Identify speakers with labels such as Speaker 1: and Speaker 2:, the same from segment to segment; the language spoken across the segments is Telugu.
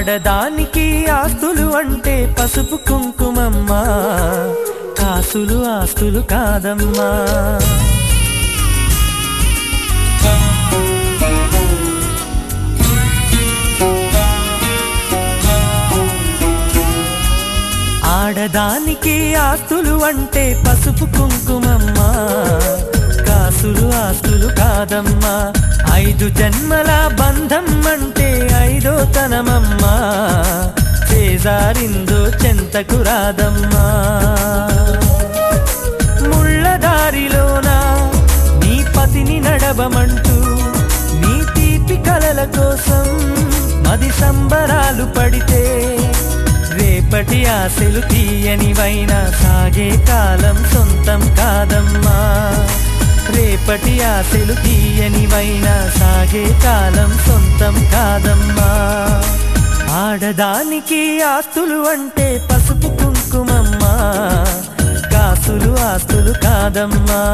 Speaker 1: ఆడదానికి ఆస్తులు అంటే పసుపు కుంకుమమ్మా కాసులు ఆస్తులు కాదమ్మా ఆడదానికి ఆస్తులు అంటే పసుపు కుంకుమమ్మా కాసులు ఆస్తులు కాదమ్మా ఐదు జన్మల బంధం అంటే ఐదో తనమమ్మా చేజారిందో చెంతకు రాదమ్మా ముళ్ళదారిలోన నీ పతిని నడవమంటూ నీ తీపి కలల కోసం మది సంబరాలు పడితే రేపటి ఆశలు తీయనివైనా సాగే కాలం సొంతం కాదమ్మా రేపటి ఆశలు తీయనివైనా సాగే కాలం సొంతం కాదమ్మా ఆడదానికి ఆస్తులు అంటే పసుపు కుంకుమమ్మా కాసులు ఆస్తులు కాదమ్మా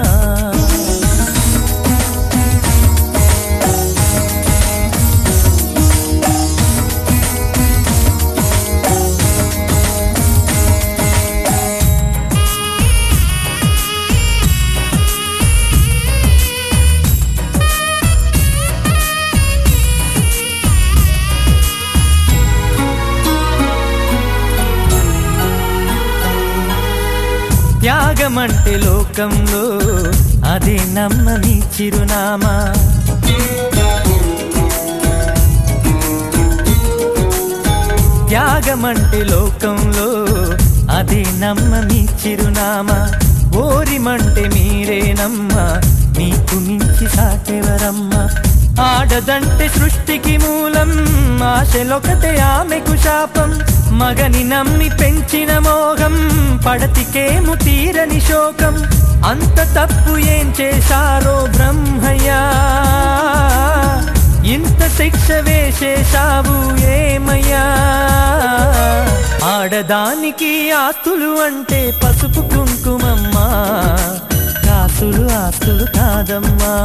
Speaker 1: త్యాగమంటే లోకంలో అదే నమ్మని చిరునామా త్యాగమంటే లోకంలో అదే నమ్మని చిరునామా ఓరిమంటే మీరేనమ్మా మీకు మించి సాటెవరమ్మా ఆడదంటే సృష్టికి మూలం ఆశలొకటే ఆమెకు శాపం మగని నమ్మి పెంచిన మోహం పడతికేము తీరని శోకం అంత తప్పు ఏం చేశారో బ్రహ్మయ్యా ఇంత శిక్ష వేసేశావు ఏమయ్యా ఆడదానికి ఆస్తులు అంటే పసుపు కుంకుమమ్మా కాసులు ఆస్తులు కాదమ్మా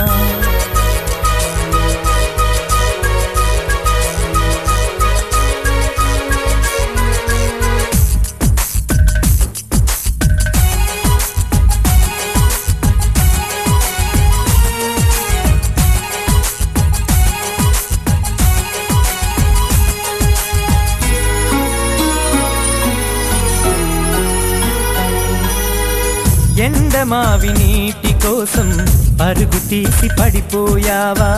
Speaker 1: ఎండమావి నీటి కోసం పరుగు తీసి పడిపోయావా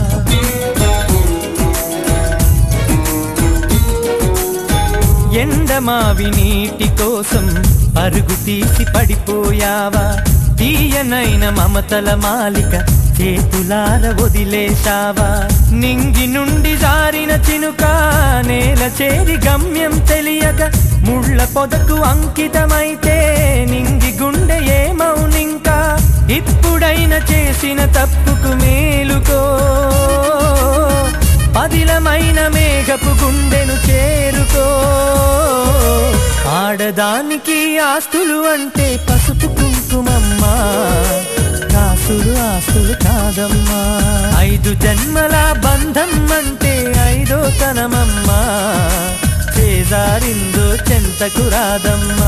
Speaker 1: ఎండమావి నీటి కోసం పరుగు తీసి పడిపోయావా తీయనైన మమతల మాలిక చేతులార వదిలేశావా నింగి నుండి జారిన చినుక నేల చేరి గమ్యం తెలియక ముళ్ళ పొదకు అంకితమైతే నింగి గుండె ఏమౌనింకా ఇప్పుడైన చేసిన తప్పుకు మేలుకో పదిలమైన మేఘపు గుండెను చేరుకో ఆడదానికి ఆస్తులు అంటే పసుపు కుంకుమమ్మా కాసులు ఆస్తులు కాదమ్మా ఐదు జన్మల బంధం అంటే ఐదో తనమమ్మా చేజారిందో చెంతకు రాదమ్మా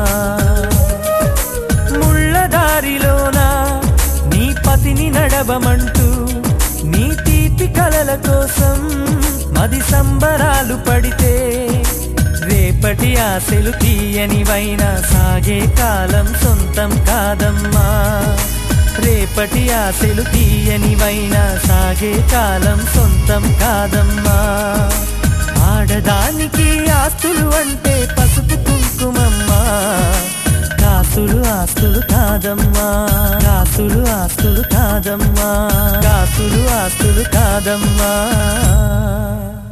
Speaker 1: ముళ్ళదారిలోన నీ పతిని నడవమంటూ నీ తీపి కలల కోసం మది సంబరాలు పడితే రేపటి ఆశలు తీయనివైనా సాగే కాలం సొంతం కాదమ్మా రేపటి ఆశలు తీయనివైనా సాగే కాలం సొంతం కాదమ్మా ఆడదానికి ఆస్తులు అంటే పసుపు కుంకుమమ్మా కాసులు ఆస్తులు కాదమ్మా కాసులు ఆస్తులు కాదమ్మా కాసులు ఆస్తులు కాదమ్మా